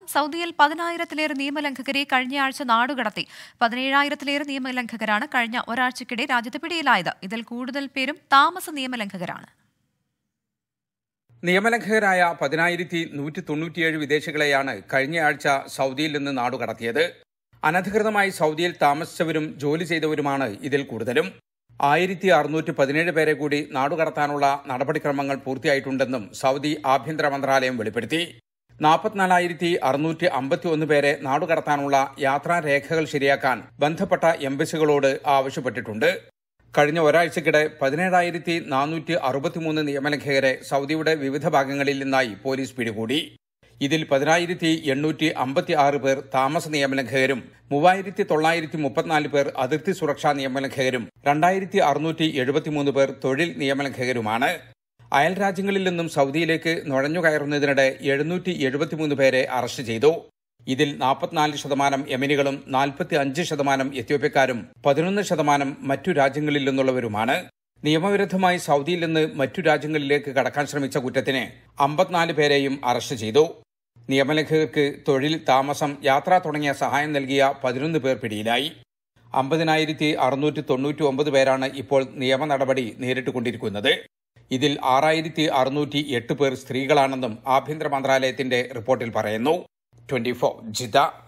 സൗദിയിൽ പതിനായിരത്തിലേറെ നിയമലംഘകരെ കഴിഞ്ഞയാഴ്ച നാടുകടത്തി പതിനേഴായിരത്തിലേറെ നിയമലംഘകരാണ് കഴിഞ്ഞ ഒരാഴ്ചക്കിടെ രാജ്യത്ത് പിടിയിലായത് ഇതിൽ കൂടുതൽ പേരും താമസ നിയമലംഘകരാണ് നിയമലംഘകരായ പതിനായിരത്തി നൂറ്റി തൊണ്ണൂറ്റിയേഴ് വിദേശികളെയാണ് കഴിഞ്ഞയാഴ്ച സൗദിയിൽ നിന്ന് നാടുകടത്തിയത് അനധികൃതമായി സൗദിയിൽ താമസിച്ചവരും ജോലി ചെയ്തവരുമാണ് ഇതിൽ കൂടുതലും ആയിരത്തി അറുന്നൂറ്റി പതിനേഴ് പേരെ കൂടി നാടുകടത്താനുള്ള നടപടിക്രമങ്ങൾ പൂർത്തിയായിട്ടുണ്ടെന്നും സൗദി ആഭ്യന്തര മന്ത്രാലയം വെളിപ്പെടുത്തി നാൽപ്പത്തിനാലായിരത്തി അറുന്നൂറ്റി അമ്പത്തി ഒന്ന് പേരെ നാടുകടത്താനുള്ള യാത്രാരേഖകൾ ശരിയാക്കാൻ ബന്ധപ്പെട്ട എംബസികളോട് ആവശ്യപ്പെട്ടിട്ടുണ്ട് കഴിഞ്ഞ ഒരാഴ്ചക്കിടെ പതിനേഴായിരത്തി നാനൂറ്റി അറുപത്തിമൂന്ന് നിയമലംഘകരെ സൗദിയുടെ വിവിധ ഭാഗങ്ങളിൽ നിന്നായി പോലീസ് പിടികൂടി ഇതിൽ പതിനായിരത്തി എണ്ണൂറ്റി അമ്പത്തി ആറ് പേർ താമസ നിയമലംഘകരും മൂവായിരത്തി തൊള്ളായിരത്തി മുപ്പത്തിനാല് പേർ അതിർത്തി സുരക്ഷാ നിയമലംഘകരും രണ്ടായിരത്തി അറുന്നൂറ്റി എഴുപത്തിമൂന്ന് പേർ തൊഴിൽ നിയമലംഘകരുമാണ് അയൽ രാജ്യങ്ങളിൽ നിന്നും സൗദിയിലേക്ക് നുഴഞ്ഞു കയറുന്നതിനിടെ എഴുന്നൂറ്റി എഴുപത്തിമൂന്ന് പേരെ അറസ്റ്റ് ചെയ്തു ഇതിൽ നാൽപ്പത്തിനാല് ശതമാനം യമനികളും നാൽപ്പത്തി അഞ്ച് ശതമാനം എത്യോപ്യക്കാരും പതിനൊന്ന് ശതമാനം മറ്റു രാജ്യങ്ങളിൽ നിന്നുള്ളവരുമാണ് നിയമവിരുദ്ധമായി സൗദിയിൽ നിന്ന് മറ്റു രാജ്യങ്ങളിലേക്ക് കടക്കാൻ ശ്രമിച്ച കുറ്റത്തിന് അമ്പത്തിനാല് പേരെയും അറസ്റ്റ് ചെയ്തു നിയമലംഘകർക്ക് തൊഴിൽ താമസം യാത്ര തുടങ്ങിയ സഹായം നൽകിയ പതിനൊന്ന് പേർ പിടിയിലായി അമ്പതിനായിരത്തി അറുന്നൂറ്റി തൊണ്ണൂറ്റി ഒമ്പത് പേരാണ് ഇപ്പോൾ നിയമ നടപടി നേരിട്ടുകൊണ്ടിരിക്കുന്നത് ഇതിൽ ആറായിരത്തി അറുന്നൂറ്റി എട്ട് പേർ സ്ത്രീകളാണെന്നും ആഭ്യന്തര മന്ത്രാലയത്തിന്റെ റിപ്പോർട്ടിൽ പറയുന്നു ട്വന്റി ഫോർ ജിദ്ദ